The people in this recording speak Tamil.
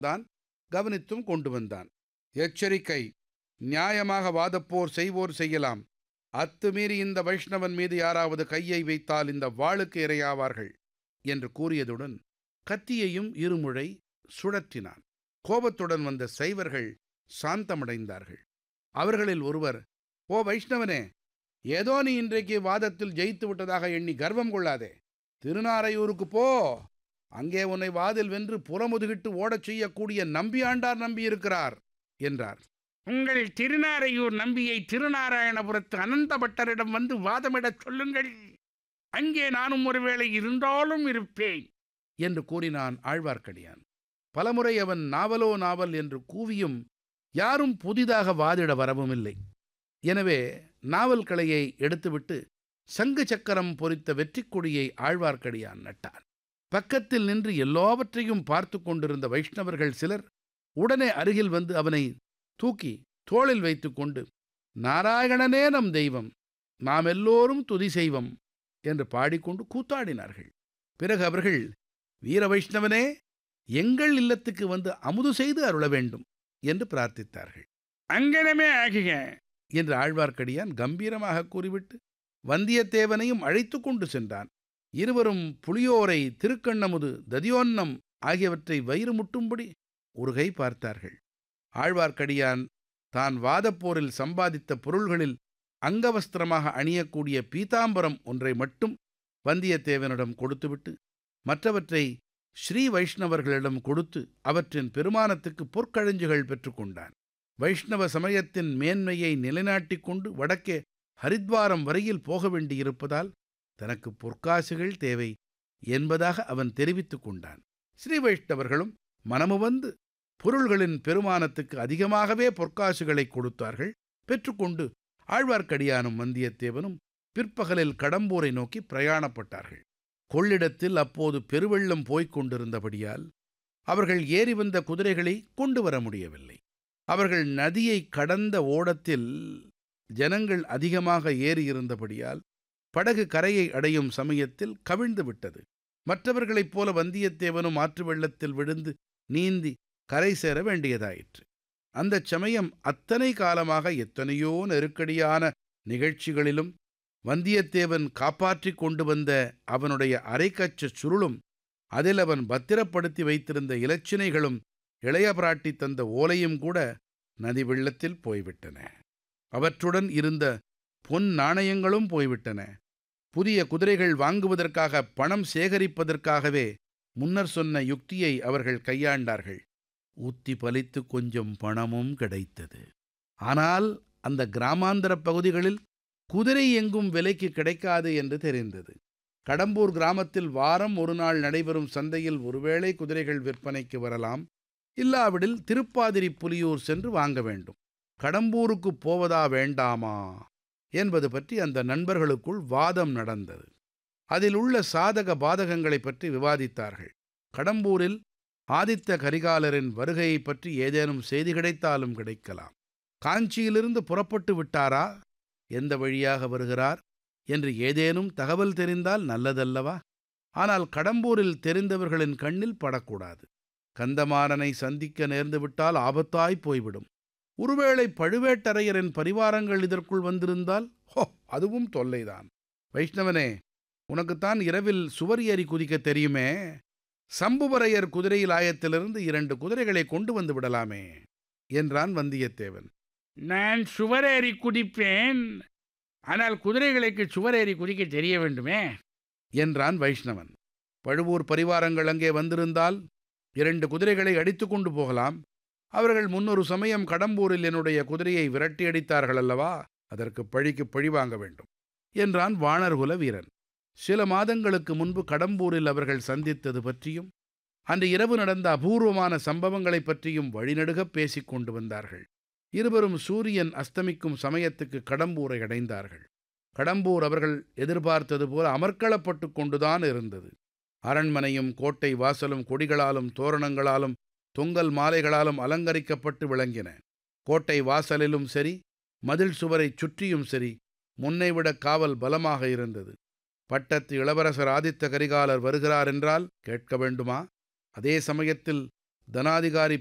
தான் கவனித்தும் கொண்டு வந்தான் எச்சரிக்கை நியாயமாக வாதப்போர் செய்வோர் செய்யலாம் அத்துமீறி இந்த வைஷ்ணவன் மீது யாராவது கையை வைத்தால் இந்த வாளுக்கு இரையாவார்கள் என்று கூறியதுடன் கத்தியையும் இருமுறை சுழற்றினான் கோபத்துடன் வந்த சைவர்கள் சாந்தமடைந்தார்கள் அவர்களில் ஒருவர் ஓ வைஷ்ணவனே ஏதோ நீ இன்றைக்கு வாதத்தில் ஜெயித்து விட்டதாக எண்ணி கர்வம் கொள்ளாதே திருநாரையூருக்கு போ அங்கே உன்னை வாதில் வென்று புறமுதுகிட்டு ஓடச் செய்யக்கூடிய நம்பியாண்டார் நம்பியிருக்கிறார் என்றார் உங்கள் திருநாரையூர் நம்பியை திருநாராயணபுரத்து அனந்த பட்டரிடம் வந்து வாதமிடச் சொல்லுங்கள் அங்கே நானும் ஒருவேளை இருந்தாலும் இருப்பேன் என்று கூறினான் ஆழ்வார்க்கடியான் பலமுறை அவன் நாவலோ நாவல் என்று கூவியும் யாரும் புதிதாக வாதிட வரவும் இல்லை எனவே நாவல் கலையை எடுத்துவிட்டு சங்கு சக்கரம் பொறித்த வெற்றிக் கொடியை ஆழ்வார்க்கடியான் நட்டான் பக்கத்தில் நின்று எல்லாவற்றையும் பார்த்து கொண்டிருந்த வைஷ்ணவர்கள் சிலர் உடனே அருகில் வந்து அவனை தூக்கி தோளில் வைத்துக்கொண்டு நாராயணனே நம் தெய்வம் நாம் எல்லோரும் துதி செய்வம் என்று பாடிக்கொண்டு கூத்தாடினார்கள் பிறகு அவர்கள் வீர வைஷ்ணவனே எங்கள் இல்லத்துக்கு வந்து அமுது செய்து அருள வேண்டும் என்று பிரார்த்தித்தார்கள் அங்கனமே ஆகுக என்று ஆழ்வார்க்கடியான் கம்பீரமாக கூறிவிட்டு வந்தியத்தேவனையும் அழைத்து கொண்டு சென்றான் இருவரும் புளியோரை திருக்கண்ணமுது ததியோன்னம் ஆகியவற்றை வயிறு முட்டும்படி ஒரு கை பார்த்தார்கள் ஆழ்வார்க்கடியான் தான் வாதப்போரில் சம்பாதித்த பொருள்களில் அங்கவஸ்திரமாக அணியக்கூடிய பீதாம்பரம் ஒன்றை மட்டும் வந்தியத்தேவனிடம் கொடுத்துவிட்டு மற்றவற்றை ஸ்ரீ வைஷ்ணவர்களிடம் கொடுத்து அவற்றின் பெருமானத்துக்கு பொற்கழஞ்சுகள் பெற்றுக்கொண்டான் வைஷ்ணவ சமயத்தின் மேன்மையை நிலைநாட்டிக் கொண்டு வடக்கே ஹரித்வாரம் வரையில் போக வேண்டியிருப்பதால் தனக்கு பொற்காசுகள் தேவை என்பதாக அவன் தெரிவித்துக் கொண்டான் ஸ்ரீ வைஷ்ணவர்களும் மனமுவந்து பொருள்களின் பெருமானத்துக்கு அதிகமாகவே பொற்காசுகளை கொடுத்தார்கள் பெற்றுக்கொண்டு ஆழ்வார்க்கடியானும் வந்தியத்தேவனும் பிற்பகலில் கடம்பூரை நோக்கி பிரயாணப்பட்டார்கள் கொள்ளிடத்தில் அப்போது பெருவெள்ளம் போய்க் கொண்டிருந்தபடியால் அவர்கள் ஏறி வந்த குதிரைகளை கொண்டு வர முடியவில்லை அவர்கள் நதியை கடந்த ஓடத்தில் ஜனங்கள் அதிகமாக ஏறியிருந்தபடியால் படகு கரையை அடையும் சமயத்தில் கவிழ்ந்து விட்டது மற்றவர்களைப் போல வந்தியத்தேவனும் ஆற்று வெள்ளத்தில் விழுந்து நீந்தி கரை சேர வேண்டியதாயிற்று அந்தச் சமயம் அத்தனை காலமாக எத்தனையோ நெருக்கடியான நிகழ்ச்சிகளிலும் வந்தியத்தேவன் காப்பாற்றிக் கொண்டு வந்த அவனுடைய அரைக்கச்சச் சுருளும் அதில் அவன் பத்திரப்படுத்தி வைத்திருந்த இலச்சினைகளும் இளைய பிராட்டி தந்த ஓலையும் கூட நதி வெள்ளத்தில் போய்விட்டன அவற்றுடன் இருந்த பொன் நாணயங்களும் போய்விட்டன புதிய குதிரைகள் வாங்குவதற்காக பணம் சேகரிப்பதற்காகவே முன்னர் சொன்ன யுக்தியை அவர்கள் கையாண்டார்கள் ஊத்தி பலித்து கொஞ்சம் பணமும் கிடைத்தது ஆனால் அந்த கிராமாந்தர பகுதிகளில் குதிரை எங்கும் விலைக்கு கிடைக்காது என்று தெரிந்தது கடம்பூர் கிராமத்தில் வாரம் ஒரு நாள் நடைபெறும் சந்தையில் ஒருவேளை குதிரைகள் விற்பனைக்கு வரலாம் இல்லாவிடில் திருப்பாதிரி புலியூர் சென்று வாங்க வேண்டும் கடம்பூருக்கு போவதா வேண்டாமா என்பது பற்றி அந்த நண்பர்களுக்குள் வாதம் நடந்தது அதில் உள்ள சாதக பாதகங்களைப் பற்றி விவாதித்தார்கள் கடம்பூரில் ஆதித்த கரிகாலரின் வருகையை பற்றி ஏதேனும் செய்தி கிடைத்தாலும் கிடைக்கலாம் காஞ்சியிலிருந்து புறப்பட்டு விட்டாரா எந்த வழியாக வருகிறார் என்று ஏதேனும் தகவல் தெரிந்தால் நல்லதல்லவா ஆனால் கடம்பூரில் தெரிந்தவர்களின் கண்ணில் படக்கூடாது கந்தமாறனை சந்திக்க நேர்ந்துவிட்டால் ஆபத்தாய் போய்விடும் ஒருவேளை பழுவேட்டரையரின் பரிவாரங்கள் இதற்குள் வந்திருந்தால் ஹோ அதுவும் தொல்லைதான் வைஷ்ணவனே உனக்குத்தான் இரவில் சுவர் ஏறி குதிக்க தெரியுமே சம்புவரையர் குதிரையில் ஆயத்திலிருந்து இரண்டு குதிரைகளை கொண்டு வந்து விடலாமே என்றான் வந்தியத்தேவன் நான் சுவரேறி குதிப்பேன் ஆனால் குதிரைகளுக்கு சுவரேறி குதிக்க தெரிய வேண்டுமே என்றான் வைஷ்ணவன் பழுவூர் பரிவாரங்கள் அங்கே வந்திருந்தால் இரண்டு குதிரைகளை அடித்து கொண்டு போகலாம் அவர்கள் முன்னொரு சமயம் கடம்பூரில் என்னுடைய குதிரையை விரட்டி அடித்தார்கள் அல்லவா அதற்கு பழிக்கு பழி வாங்க வேண்டும் என்றான் வாணர்குல வீரன் சில மாதங்களுக்கு முன்பு கடம்பூரில் அவர்கள் சந்தித்தது பற்றியும் அன்று இரவு நடந்த அபூர்வமான சம்பவங்களைப் பற்றியும் வழிநடுகப் பேசிக் கொண்டு வந்தார்கள் இருவரும் சூரியன் அஸ்தமிக்கும் சமயத்துக்கு கடம்பூரை அடைந்தார்கள் கடம்பூர் அவர்கள் எதிர்பார்த்தது போல அமர்க்களப்பட்டு கொண்டுதான் இருந்தது அரண்மனையும் கோட்டை வாசலும் கொடிகளாலும் தோரணங்களாலும் தொங்கல் மாலைகளாலும் அலங்கரிக்கப்பட்டு விளங்கின கோட்டை வாசலிலும் சரி மதில் சுவரைச் சுற்றியும் சரி முன்னைவிட காவல் பலமாக இருந்தது பட்டத்து இளவரசர் ஆதித்த கரிகாலர் வருகிறார் என்றால் கேட்க வேண்டுமா அதே சமயத்தில் தனாதிகாரி